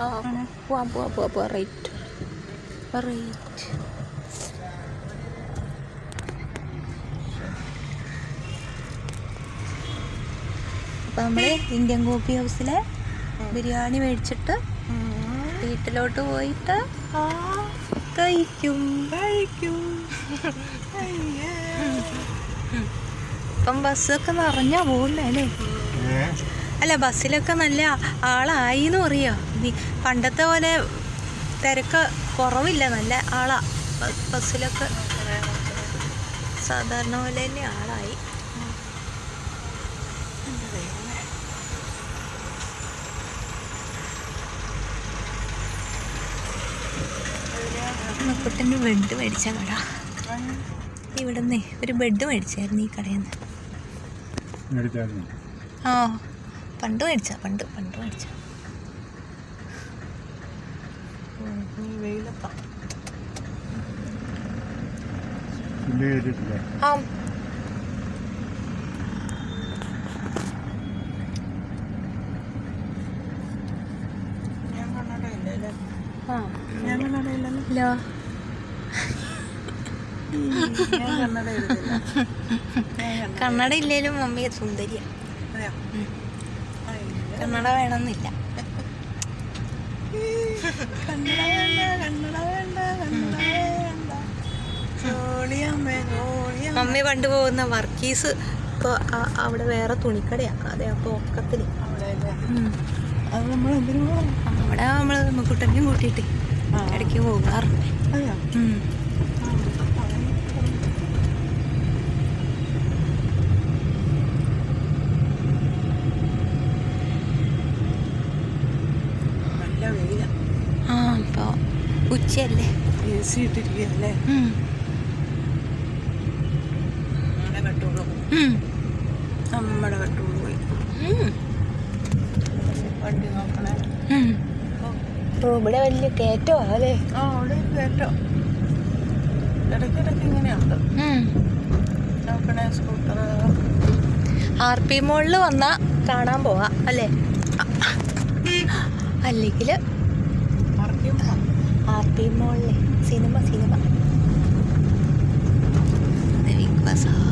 ആ പോവാം പോവാം പോവാം പോവാം റൈറ്റ് റൈറ്റ് അപ്പം നമ്മൾ ഇന്ത്യൻ കോഫി ഹൗസിലെ ബിരിയാണി മേടിച്ചിട്ട് വീട്ടിലോട്ട് പോയിട്ട് കഴിക്കും കഴിക്കും ഇപ്പം ബസ്സൊക്കെ നിറഞ്ഞാ പോകുന്നേ അല്ലേ അല്ല ബസ്സിലൊക്കെ നല്ല ആളായി എന്ന് പറയാ വി- പണ്ടത്തെ പോലെ തിരക്ക് കുറവില്ല നല്ല ആളാ ബ- ബസ്സിലൊക്കെ സാധാരണ പോലെ തന്നെ ആളായി കുട്ടൻ്റെ ബെഡ് മേടിച്ച കട ഇവിടെ നിന്നേ ഒരു ബെഡ് മേടിച്ചായിരുന്നു ഈ കടയിൽ നിന്ന് മേടിച്ചായിരുന്നു ആ പണ്ട് മേടിച്ച പണ്ട് പണ്ട് മേടിച്ച നീ വെയിലത്താ പുല്ല് കയറ്റിട്ടില്ല ആ ഞാൻ കണ്ണടയില്ലല്ലേ ആ ഞാൻ കണ്ണടയില്ലല്ലോ ഇല്ല ഞാൻ കണ്ണടയില്ല കണ്ണട ഇല്ലേലും മമ്മി സുന്ദരിയാ അതെയോ ഉം. അയ്യോ. കണ്ണട വേണമെന്നില്ല കണ്ണട വേണ്ട കണ്ണട വേണ്ട കണ്ണട വേണ്ട ജോളിയമ്മേ ജോളിയമ്മ മമ്മി പണ്ട് പോകുന്ന വർക്കീസ് ഇപ്പോൾ അവിടെ വേറെ തുണിക്കടയാ അതെ അപ്പോൾ ഒക്കത്തിൽ അവിടെ അല്ലേ അത് നമ്മൾ എന്തിനു പോകണം അവിടെ നമ്മൾ കുട്ടനെയും കൂട്ടിയിട്ട് ആ. ഇടയ്ക്ക് പോകാറുണ്ട് അതെയോ ഉം. നല്ല വെയില ആ ഇപ്പോൾ ഉച്ചയല്ലേ എ സി ഇട്ടിരിക്കുകയല്ലേ ഉം. നമ്മുടെ കട്ടോളൂ ഉം. നമ്മുടെ കട്ടോളൂ പോയി ഉം. വണ്ടി നോക്കണേ ഉം. ഓ, ഇവിടെ വലിയ കയറ്റോ അല്ലേ ആ അവിടെ കയറ്റോ ഇടയ്ക്കിടയ്ക്ക് ഇങ്ങനെയുണ്ട് ഉം. നോക്കണേ സ്കൂട്ടർ ആർ പി മോളിൽ വന്നാൽ കാണാൻ പോവാം അല്ലേ അല്ലെങ്കിൽ മറക്കും ആർ പി മോളിലെ സിനിമ സിനിമ ബിഗ് ബസ്